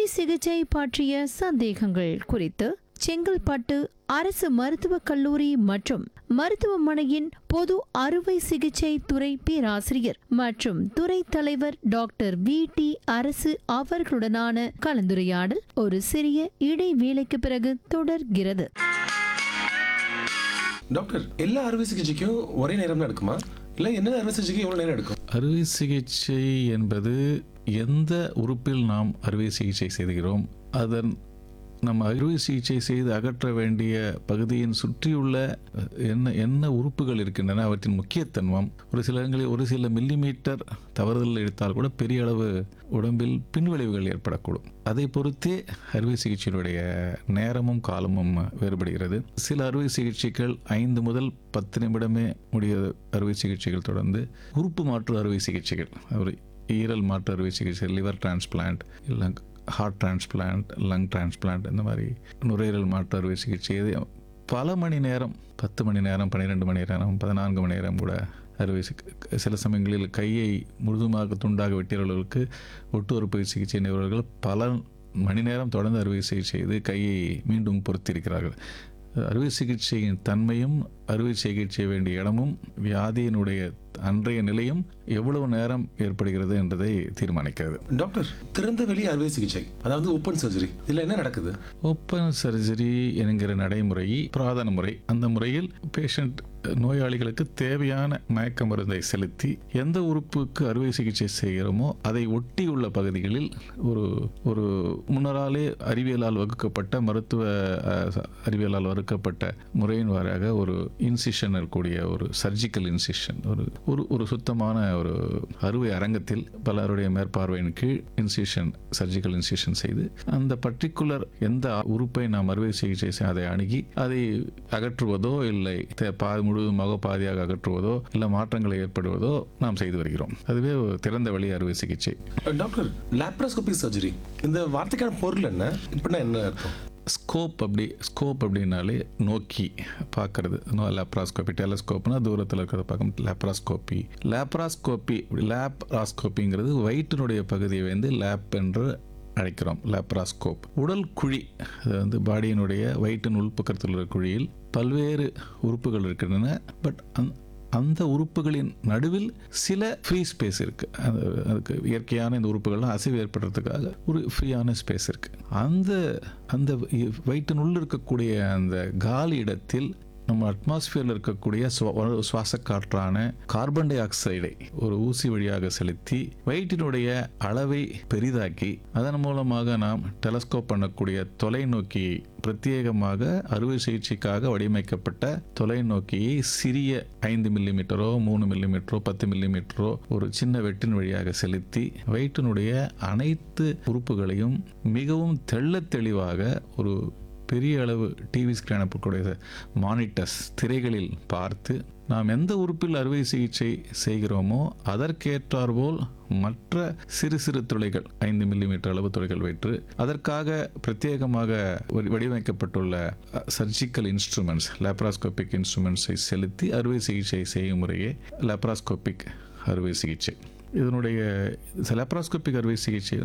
சிகிச்சை பற்றிய சந்தேகங்கள் குறித்து செங்கல்பட்டு அரசு மருத்துவக் கல்லூரி மற்றும் மருத்துவமனையின் பொது அறுவை சிகிச்சை துறை பேராசிரியர் மற்றும் துறை தலைவர் டாக்டர் வி டி அரசு அவர்களுடனான கலந்துரையாடல் ஒரு சிறிய இடைவேளைக்கு பிறகு தொடர்கிறது டாக்டர் எல்லா அறுவை சிகிச்சைக்கும் ஒரே நேரம் தான் எடுக்குமா இல்லை என்ன அறுவை சிகிச்சைக்கு எவ்வளோ நேரம் எடுக்கும் அறுவை சிகிச்சை என்பது எந்த உறுப்பில் நாம் அறுவை சிகிச்சை செய்கிறோம் அதன் நம்ம அறுவை சிகிச்சை செய்து அகற்ற வேண்டிய பகுதியின் சுற்றியுள்ள அஹ், என்ன என்ன உறுப்புகள் இருக்கின்றன அவற்றின் முக்கியத்துவம் ஒரு சில இடங்களில் ஒரு சில மில்லிமீட்டர் தவறுதல் எடுத்தால் கூட பெரிய அளவு உடம்பில் பின்விளைவுகள் ஏற்படக்கூடும் அதை பொறுத்தே அறுவை சிகிச்சையினுடைய நேரமும் காலமும் வேறுபடுகிறது சில அறுவை சிகிச்சைகள் ஐந்து முதல் பத்து நிமிடமே முடிய அறுவை சிகிச்சைகள் தொடர்ந்து உறுப்பு மாற்று அறுவை சிகிச்சைகள் ஒரு ஈரல் மாற்று அறுவை சிகிச்சை லிவர் டிரான்ஸ்பிளான்ட் இல்லை ஹார்ட் டிரான்ஸ்பிளான்ட் லங் டிரான்ஸ்பிளான்ட் இந்த மாதிரி நுரையீரல் மாற்று அறுவை சிகிச்சை இது பல மணி நேரம் பத்து மணி நேரம் பன்னிரெண்டு மணி நேரம் பதினான்கு மணி நேரம் கூட அறுவை சிகி- சில சமயங்களில் கையை முழுதுமாக துண்டாக வெட்டியவர்களுக்கு ஒட்டு அறுவை சிகிச்சை நிபுணர்கள் பல மணி நேரம் தொடர்ந்து அறுவை சிகிச்சை செய்து கையை மீண்டும் பொருத்தியிருக்கிறார்கள் அறுவை சிகிச்சையின் தன்மையும் அறுவை சிகிச்சை வேண்டிய இடமும் வியாதியினுடைய அன்றைய நிலையும் எவ்வளவு நேரம் ஏற்படுகிறது என்பதை தீர்மானிக்கிறது டாக்டர் திறந்த வெளி அறுவை சிகிச்சை அதாவது ஓப்பன் சர்ஜரி இதில் என்ன நடக்குது ஓப்பன் சர்ஜரி என்கிற நடைமுறை புராதன முறை அந்த முறையில் பேஷண்ட் நோயாளிகளுக்கு தேவையான மயக்க மருந்தை செலுத்தி எந்த உறுப்புக்கு அறுவை சிகிச்சை செய்கிறோமோ அதை ஒட்டியுள்ள பகுதிகளில் ஒரு ஒரு முன்னராலே அறிவியலால் வகுக்கப்பட்ட மருத்துவ அஹ், ச- அறிவியலால் வகுக்கப்பட்ட முறையின் வாராக ஒரு இன்சிஷன் இருக்கக்கூடிய ஒரு சர்ஜிக்கல் இன்சிஷன் ஒரு ஒரு ஒரு சுத்தமான ஒரு அறுவை அரங்கத்தில் பலருடைய மேற்பார்வையின் கீழ் இன்சிஷன் சர்ஜிக்கல் இன்சிஷன் செய்து அந்த பர்டிகுலர் எந்த உறுப்பை நாம் அறுவை சிகிச்சை செய்ய அதை அணுகி அதை அகற்றுவதோ இல்லை தே- பா முழுவதுமாக பாதியாக அகற்றுவதோ இல்லை மாற்றங்கள் ஏற்படுவதோ நாம் செய்து வருகிறோம் அதுவே ஒரு திறந்த வெளி அறுவை சிகிச்சை டாக்டர் லேப்ரோஸ்கோபி சர்ஜரி இந்த வார்த்தைக்கான பொருள் என்ன இப்படின்னா என்ன அர்த்தம் ஸ்கோப் அப்படி ஸ்கோப் அப்படின்னாலே நோக்கி பார்க்கறது லேப்ராஸ்கோபி டெலஸ்கோப்னா தூரத்தில் இருக்கிறத பார்க்க லேப்ராஸ்கோபி லேப்ராஸ்கோபி லேப்ராஸ்கோப்பிங்கிறது வயிற்றினுடைய பகுதியை வந்து லேப் என்று அழைக்கிறோம் லேப்ராஸ்கோப் உடல் குழி அது வந்து பாடியினுடைய வயிற்றின் உள்பக்கத்தில் உள்ள குழியில் பல்வேறு உறுப்புகள் இருக்கின்றன பட் அந் அந்த உறுப்புகளின் நடுவில் சில ஃப்ரீ ஸ்பேஸ் இருக்கு அது அதுக்கு இயற்கையான இந்த உறுப்புகள்லாம் அசைவு ஏற்படுறதுக்காக ஒரு ஃப்ரீயான ஸ்பேஸ் இருக்கு அந்த அந்த வயிற்றின் உள்ள இருக்கக்கூடிய அந்த காலி இடத்தில் நம்ம அட்மாஸ்பியரில் இருக்கக்கூடிய சுவா- சுவாச காற்றான கார்பன் டை ஆக்சைடை ஒரு ஊசி வழியாக செலுத்தி வயிற்றினுடைய அளவை பெரிதாக்கி அதன் மூலமாக நாம் டெலஸ்கோப் பண்ணக்கூடிய தொலைநோக்கியை பிரத்யேகமாக அறுவை சிகிச்சைக்காக வடிவமைக்கப்பட்ட தொலைநோக்கியை சிறிய ஐந்து மில்லிமீட்டரோ மூணு மில்லிமீட்டரோ பத்து மில்லிமீட்டரோ ஒரு சின்ன வெட்டின் வழியாக செலுத்தி வயிற்றினுடைய அனைத்து உறுப்புகளையும் மிகவும் தெள்ளத் தெளிவாக ஒரு பெரிய அளவு டிவி ஸ்கிரீன் அனுப்பக்கூடிய மானிட்டர்ஸ் திரைகளில் பார்த்து நாம் எந்த உறுப்பில் அறுவை சிகிச்சை செய்கிறோமோ அதற்கேற்றாற்போல் மற்ற சிறு சிறு துளைகள் ஐந்து மில்லிமீட்டர் அளவு துளைகள் வைத்து அதற்காக பிரத்யேகமாக வடி- வடிவமைக்கப்பட்டுள்ள சர்ஜிக்கல் இன்ஸ்ட்ருமெண்ட்ஸ் லேப்ராஸ்கோபிக் இன்ஸ்ட்ருமெண்ட்ஸை செலுத்தி அறுவை சிகிச்சை செய்யும் முறையே லேப்ராஸ்கோபிக் அறுவை சிகிச்சை இதனுடைய லேப்ராஸ்கோபிக் அறுவை சிகிச்சை